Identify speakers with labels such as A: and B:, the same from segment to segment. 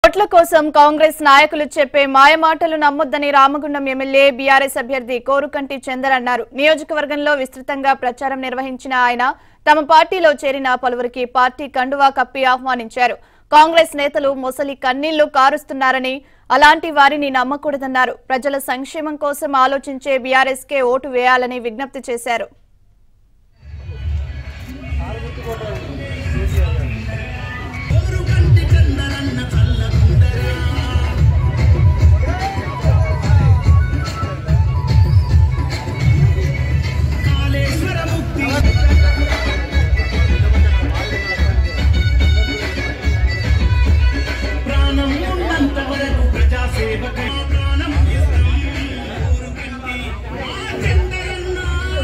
A: ఓట్ల కోసం కాంగ్రెస్ నాయకులు చెప్పే మాయమాటలు నమ్మొద్దని రామగుండం ఎమ్మెల్యే బీఆర్ఎస్ అభ్యర్థి కోరుకంటి చందర్ అన్నారు నియోజకవర్గంలో విస్తృతంగా ప్రచారం నిర్వహించిన ఆయన తమ పార్టీలో చేరిన పలువురికి పార్టీ కండువా కప్పి ఆహ్వానించారు కాంగ్రెస్ నేతలు మొసలి కన్నీళ్లు కారుస్తున్నారని అలాంటి వారిని నమ్మకూడదన్నారు ప్రజల సంక్షేమం కోసం ఆలోచించే బీఆర్ఎస్ కే ఓటు వేయాలని విజ్ఞప్తి చేశారు
B: ప్రాణం ఉన్నంత వరకు ప్రజాసేవక ప్రాణం ఇస్తాం. ఊరుకంటి మా చంద్రన్న.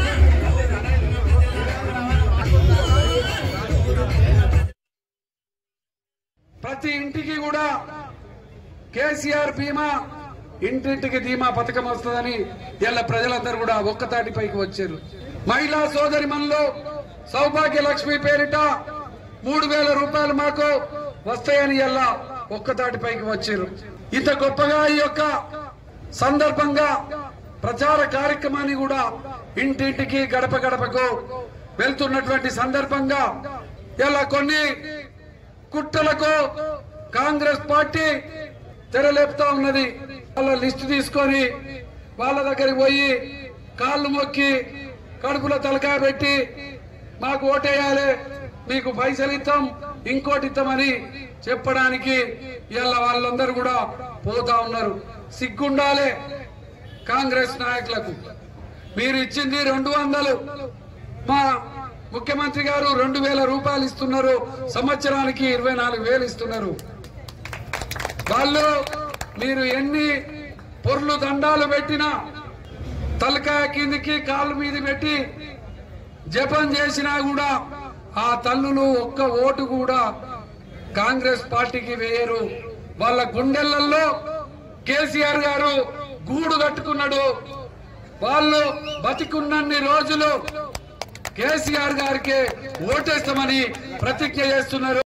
C: ప్రతి ఇంటికి కూడా కేసీఆర్ బీమా ఇంటింటికి ధీమా పథకం వస్తుందని ఇలా ప్రజలందరూ కూడా ఒక్కతాటిపైకి వచ్చారు మహిళా సోదరి మనలో సౌభాగ్య లక్ష్మి పేరిట మూడు వేల రూపాయలు మాకు వస్తాయని ఇలా ఒక్కతాటిపైకి వచ్చారు ఇంత గొప్పగా ఈ యొక్క సందర్భంగా ప్రచార కార్యక్రమాన్ని కూడా ఇంటింటికి గడప గడపకు వెళ్తున్నటువంటి సందర్భంగా ఇలా కొన్ని కుట్రలకు కాంగ్రెస్ పార్టీ తెరలేపుతా ఉన్నది వాళ్ళ లిస్టు తీసుకొని వాళ్ళ దగ్గరికి పోయి కాళ్ళు మొక్కి కడుపులో తలకాయ పెట్టి మాకు ఓటేయాలి మీకు పైసలు ఇస్తాం ఇంకోటి ఇస్తామని చెప్పడానికి ఇలా వాళ్ళందరూ కూడా పోతా ఉన్నారు సిగ్గుండాలి కాంగ్రెస్ నాయకులకు మీరు ఇచ్చింది రెండు వందలు మా ముఖ్యమంత్రి గారు రెండు వేల రూపాయలు ఇస్తున్నారు సంవత్సరానికి ఇరవై నాలుగు వేలు ఇస్తున్నారు వాళ్ళు మీరు ఎన్ని పొర్లు దండాలు పెట్టినా తలకాయ కిందికి కాళ్ళు మీద పెట్టి జపం చేసినా కూడా ఆ తల్లులు ఒక్క ఓటు కూడా కాంగ్రెస్ పార్టీకి వేయరు వాళ్ళ గుండెలలో కేసీఆర్ గారు గూడు కట్టుకున్నాడు వాళ్ళు బతికున్నన్ని రోజులు కేసీఆర్ గారికి ఓటేస్తామని ప్రతిజ్ఞ చేస్తున్నారు